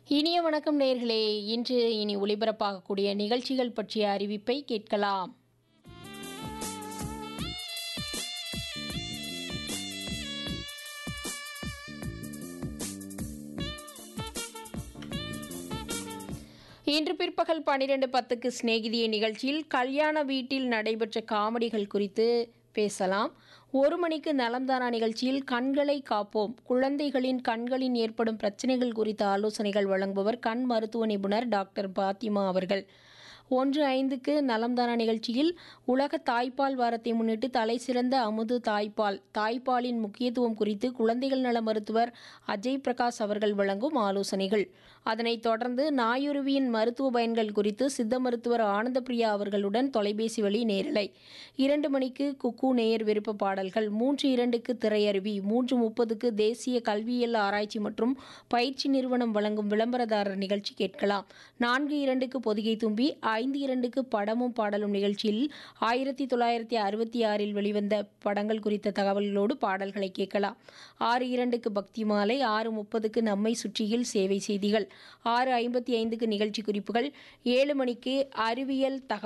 இனிய வணக்கம் நேர்களே இன்று இனி ஒளிபரப்பாகக்கூடிய நிகழ்ச்சிகள் பற்றிய அறிவிப்பை கேட்கலாம் இன்று பிற்பகல் பன்னிரெண்டு பத்துக்கு சிநேகிதிய நிகழ்ச்சியில் கல்யாண வீட்டில் நடைபெற்ற காமெடிகள் குறித்து பேசலாம் ஒரு மணிக்கு நலம்தானா நிகழ்ச்சியில் கண்களை காப்போம் குழந்தைகளின் கண்களின் ஏற்படும் பிரச்சனைகள் குறித்த ஆலோசனைகள் வழங்குபவர் கண் மருத்துவ நிபுணர் டாக்டர் பாத்திமா அவர்கள் ஒன்று ஐந்துக்கு நலம்தானா நிகழ்ச்சியில் உலக தாய்ப்பால் வாரத்தை முன்னிட்டு தலை சிறந்த அமுது தாய்ப்பால் தாய்ப்பாலின் முக்கியத்துவம் குறித்து குழந்தைகள் நல மருத்துவர் அஜய் பிரகாஷ் அவர்கள் வழங்கும் ஆலோசனைகள் அதனைத் தொடர்ந்து நாயுருவியின் மருத்துவ பயன்கள் குறித்து சித்த மருத்துவர் ஆனந்தபிரியா அவர்களுடன் தொலைபேசி வழி நேரலை இரண்டு மணிக்கு குக்கு நேயர் விருப்ப பாடல்கள் மூன்று இரண்டுக்கு திரையருவி மூன்று முப்பதுக்கு தேசிய கல்வியியல் ஆராய்ச்சி மற்றும் பயிற்சி நிறுவனம் வழங்கும் விளம்பரதாரர் நிகழ்ச்சி கேட்கலாம் நான்கு இரண்டுக்கு பொதிகை தும்பி ஐந்து இரண்டுக்கு படமும் பாடலும் நிகழ்ச்சியில் ஆயிரத்தி தொள்ளாயிரத்தி அறுபத்தி ஆறில் வெளிவந்த படங்கள் குறித்த தகவல்களோடு பாடல்களை கேட்கலாம் ஆறு இரண்டுக்கு பக்தி மாலை ஆறு முப்பதுக்கு நம்மை சுற்றியில் சேவை செய்திகள் ஆறு ஐம்பத்தி ஐந்துக்கு நிகழ்ச்சி குறிப்புகள் ஏழு மணிக்கு அறிவியல் தகவல்